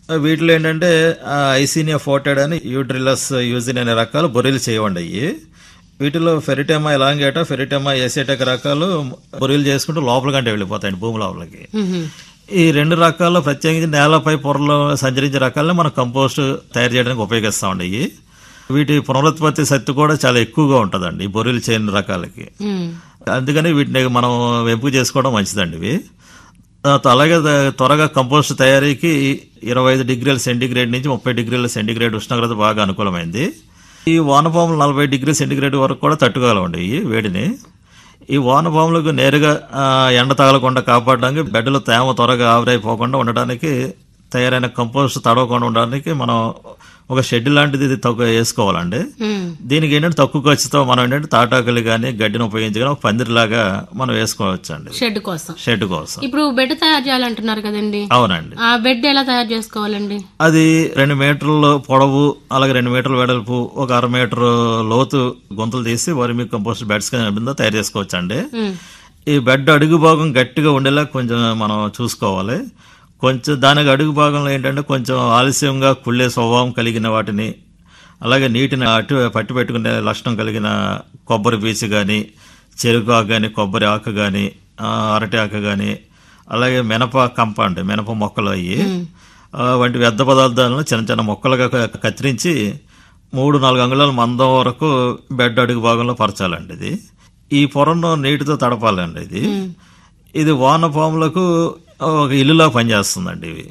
వీటిలో ఏంటంటే ఐసీనియా ఫోర్టెడ్ అని యూడ్రిలస్ యూజిన్ అనే రకాలు బొరీలు చేయవండి అయ్యి వీటిలో ఫెరిటెమా ఎలాంగేట ఫెరిటెమా ఏసేటక్ రకాలు బొరీలు చేసుకుంటూ లోపలికంటే వెళ్ళిపోతాయండి భూమి లోపలికి ఈ రెండు రకాల్లో ప్రత్యేకించి నేలపై పొరలో సంచరించే రకాలను మనం కంపోస్ట్ తయారు చేయడానికి ఉపయోగిస్తామండి ఇవి వీటి పునరుత్పత్తి శక్తి కూడా చాలా ఎక్కువగా ఉంటుందండి ఈ బొరీలు చేయని రకాలకి ఉమ్. అందుకని వీటిని మనం ఎంపిక చేసుకోవడం మంచిదండి ఇవి తర్వాత అలాగే ద- త్వరగా కంపోస్ట్ తయారీకి ఇరవై ఐదు డిగ్రీల సెంటీగ్రేడ్ నుంచి ముప్పై డిగ్రీల సెంటీగ్రేడ్ ఉష్ణోగ్రత బాగా అనుకూలమైంది ఈ వానపాములు నలభై డిగ్రీ సెంటీగ్రేడ్ వరకు కూడా తట్టుకోగలవండి ఈ వేడిని ఈ వానపాములకు నేరుగా ఆ, ఎండ తగలకుండా కాపాడడానికి బెడ్డలో తేమ త్వరగా ఆవిరైపోకుండా ఉండడానికి తయారైన కంపోస్ట్ తడవకుండా ఉండడానికి మనం ఒక షెడ్ లాంటిది ఇది తక్కువ వేసుకోవాలండి ఉమ్. దీనికి ఏంటంటే తక్కువ ఖర్చుతో మనం ఏంటంటే తాటాకులు కానీ గడ్డిని ఉపయోగించి కానీ ఒక పందిరిలాగా మనం వేసుకోవచ్చు అండి షెడ్ కోసం షెడ్ కోసం ఇప్పుడు బెడ్ తయారు చేయాలంటున్నారు కదండి అవునండి ఆ బెడ్ ఎలా తయారు చేసుకోవాలండి అది రెండు మీటర్ల పొడవు అలాగే రెండు మీటర్ల వెడల్పు ఒక అర మీటర్ లోతు గుంతలు తీసి వరిమి కంపోస్ట్ బెడ్స్ కింద తయారు చేసుకోవచ్చు అండి ఉమ్. ఈ బెడ్ అడుగు భాగం గట్టిగా ఉండేలా కొంచెం మనం చూసుకోవాలి కొంచెం దానికి అడుగు భాగంలో ఏంటంటే కొంచెం ఆలస్యంగా కుళ్ళే స్వభావం కలిగిన వాటిని అలాగే నీటిని అటు పట్టి పెట్టుకునే లక్షణం కలిగిన కొబ్బరి పీచు కానీ చెరుకు ఆకు కానీ కొబ్బరి ఆకు కానీ అరటి ఆకు కానీ అలాగే మినప కంప అంటే మినప మొక్కలు అయ్యి ఆ, వంటి వ్యర్థ పదార్థాలను చిన్న చిన్న మొక్కలుగా క- కత్తిరించి మూడు నాలుగు అంగుళాల మందం వరకు బెడ్ అడుగు భాగంలో పరచాలండి ఇది ఈ పొరను నీటితో తడపాలండి ఇది ఇది వానపాములకు ఒక ఇల్లులా పనిచేస్తుందండి ఇవి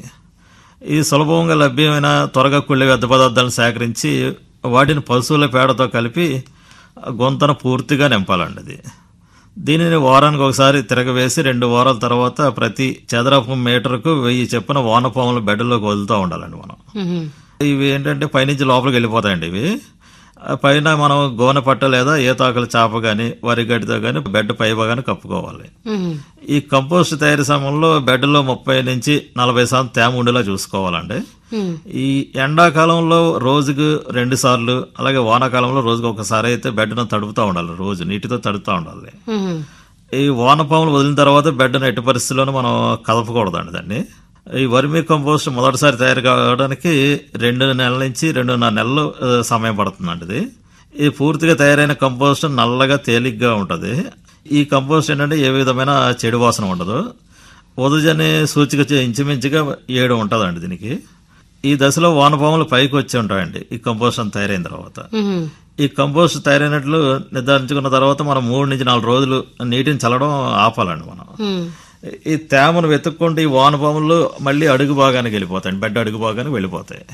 ఈ సులభంగా లభ్యమైన త్వరగా కుళ్ళే వ్యర్థ పదార్థాలను సేకరించి వాటిని పశువుల పేడతో కలిపి గొంతన పూర్తిగా నింపాలండి అది దీనిని వారానికి ఒకసారి తిరగవేసి రెండు వారాల తర్వాత ప్రతి చదరపు మీటర్కు వెయ్యి చెప్పిన వానపాముల బెడ్లోకి వదులుతూ ఉండాలండి మనం ఉమ్. ఇవి ఏంటంటే పైనుంచి లోపలికి వెళ్ళిపోతాయండి ఇవి ఆ పైన మనం గోనె పట్ట లేదా ఈతాకుల చాప గాని వరి గడ్డితో గాని బెడ్ పై భాగాన్ని కప్పుకోవాలి ఉమ్. ఈ కంపోస్ట్ తయారీ సమయంలో బెడ్లో ముప్పై నుంచి నలభై శాతం తేమ ఉండేలా చూసుకోవాలండి ఉమ్. ఈ ఎండాకాలంలో రోజుకు రెండు సార్లు అలాగే వానాకాలంలో రోజుకు ఒకసారి అయితే బెడ్ను తడుపుతూ ఉండాలి రోజు నీటితో తడుపుతూ ఉండాలి ఉమ్. ఈ వానపాములు వదిలిన తర్వాత బెడ్ను ఎట్టి పరిస్థితుల్లోనూ మనం కదపకూడదండి దాన్ని ఈ వర్మీ కంపోస్ట్ మొదటిసారి తయారు కావడానికి రెండు నెలల నుంచి రెండున్నర నెలలు ఆ, సమయం పడుతుందండి ఇది ఈ పూర్తిగా తయారైన కంపోస్ట్ నల్లగా తేలిగ్గా ఉంటుంది ఈ కంపోస్ట్ ఏంటంటే ఏ విధమైన చెడు వాసన ఉండదు ఉదజని సూచిక చే- ఇంచుమించుగా ఏడు ఉంటుందండి దీనికి ఈ దశలో వానపాములు పైకి వచ్చి ఉంటాయండి ఈ కంపోస్ట్ అంతా తయారైన తర్వాత ఉమ్. ఈ కంపోస్ట్ తయారైనట్లు నిర్ధారించుకున్న తర్వాత మనం మూడు నుంచి నాలుగు రోజులు నీటిని చల్లడం ఆపాలండి మనం ఉమ్. ఈ తేమను వెతుక్కుంటే ఈ వానపాములు మళ్ళీ అడుగు భాగానికి వెళ్ళిపోతాయి బెడ్ అడుగు భాగానికి వెళ్ళిపోతాయి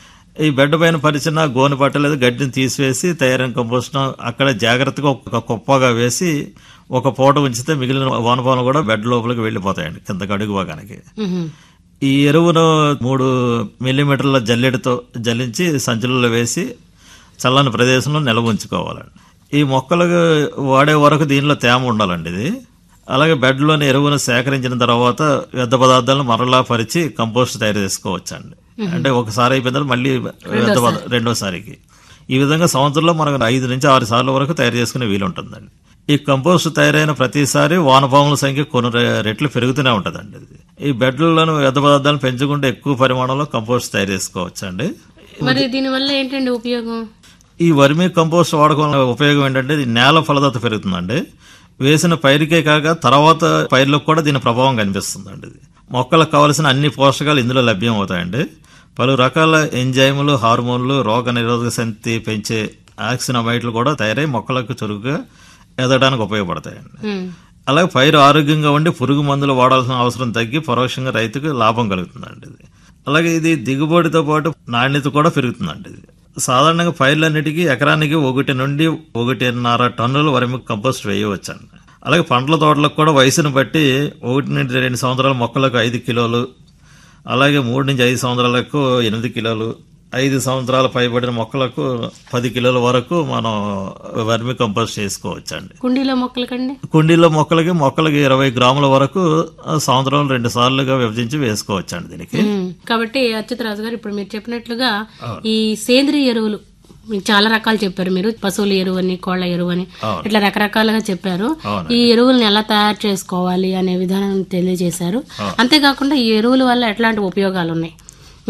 ఈ బెడ్ పైన పరిచిన గోనె పట్ట లేదా గడ్డిని తీసివేసి తయారైన కంపోస్ట్ అక్కడ జాగ్రత్తగా ఒక కుప్పగా వేసి ఒక పూట ఉంచితే మిగిలిన వానపాములు కూడా బెడ్ లోపలికి వెళ్ళిపోతాయండి కిందకి అడుగు భాగానికి ఉమ్. ఈ ఎరువును మూడు మిల్లీమీటర్ల జల్లెడతో జల్లించి సంచులలో వేసి చల్లని ప్రదేశంలో నిల్వ ఉంచుకోవాలండి ఈ మొక్కలకు వాడే వరకు దీనిలో తేమ ఉండాలండి ఇది అలాగే బెడ్లోని ఎరువును సేకరించిన తర్వాత వ్యర్థ పదార్థాలను మరలా పరిచి కంపోస్ట్ తయారు చేసుకోవచ్చండి అంటే ఒకసారి అయిపోయిన తర్వాత మళ్ళీ వ్యర్థ పద- రెండోసారికి ఈ విధంగా సంవత్సరంలో మనకు ఐదు నుంచి ఆరు సార్లు వరకు తయారు చేసుకునే వీలు ఉంటుందండి ఈ కంపోస్ట్ తయారైన ప్రతిసారి వానపాముల సంఖ్య కొన్ని రె- రెట్లు పెరుగుతూనే ఉంటుందండి ఇది. ఈ బెడ్లలోని వ్యర్థ పదార్థాలను పెంచుకుంటే ఎక్కువ పరిమాణంలో కంపోస్ట్ తయారు చేసుకోవచ్చండి మరి దీనివల్ల ఏంటండి ఉపయోగం ఈ వర్మీ కంపోస్ట్ వాడకం వల్ల ఉపయోగం ఏంటంటే ఇది నేల ఫలదత పెరుగుతుందండి వేసిన పైరుకే కాక తర్వాత పైర్లకు కూడా దీని ప్రభావం కనిపిస్తుందండి ఇది మొక్కలకు కావలసిన అన్ని పోషకాలు ఇందులో లభ్యం అవుతాయండి పలు రకాల ఎంజైములు హార్మోన్లు రోగ నిరోధక శక్తి పెంచే ఆక్సినమైట్లు కూడా తయారై మొక్కలకు చురుకుగా ఎదగడానికి ఉపయోగపడతాయండి ఉమ్. అలాగే పైరు ఆరోగ్యంగా ఉండి పురుగు మందులు వాడాల్సిన అవసరం తగ్గి పరోక్షంగా రైతుకు లాభం కలుగుతుందండి ఇది అలాగే ఇది దిగుబడితో పాటు నాణ్యత కూడా పెరుగుతుందండి ఇది సాధారణంగా పైర్లన్నిటికీ ఎకరానికి ఒకటి నుండి ఒకటిన్నర టన్నుల వరకు కంపోస్ట్ వేయవచ్చండి అలాగే పండ్ల తోటలకు కూడా వయసును బట్టి ఒకటి నుండి రెండు సంవత్సరాల మొక్కలకు ఐదు కిలోలు అలాగే మూడు నుంచి ఐదు సంవత్సరాలకు ఎనిమిది కిలోలు ఐదు సంవత్సరాల పైబడిన మొక్కలకు పది కిలోల వరకు మనం వర్మి కంపోస్ట్ చేసుకోవచ్చండి కుండీలో మొక్కలకండి కుండీలో మొక్కలకి మొక్కలకి ఇరవై గ్రాముల వరకు ఆ, సంవత్సరం రెండు సార్లుగా విభజించి వేసుకోవచ్చండి దీనికి ఉమ్. కాబట్టి అచ్యుత్ రాజు గారు ఇప్పుడు మీరు చెప్పినట్లుగా ఈ సేంద్రియ ఎరువులు మీకు చాలా రకాలు చెప్పారు మీరు పశువుల ఎరువు అని కోళ్ల ఎరువు అని అవును. ఇట్లా రకరకాలుగా చెప్పారు అవును. ఈ ఎరువులను ఎలా తయారు చేసుకోవాలి అనే విధానం తెలియజేశారు అంతేకాకుండా ఈ ఎరువుల వల్ల ఎట్లాంటి ఉపయోగాలు ఉన్నాయి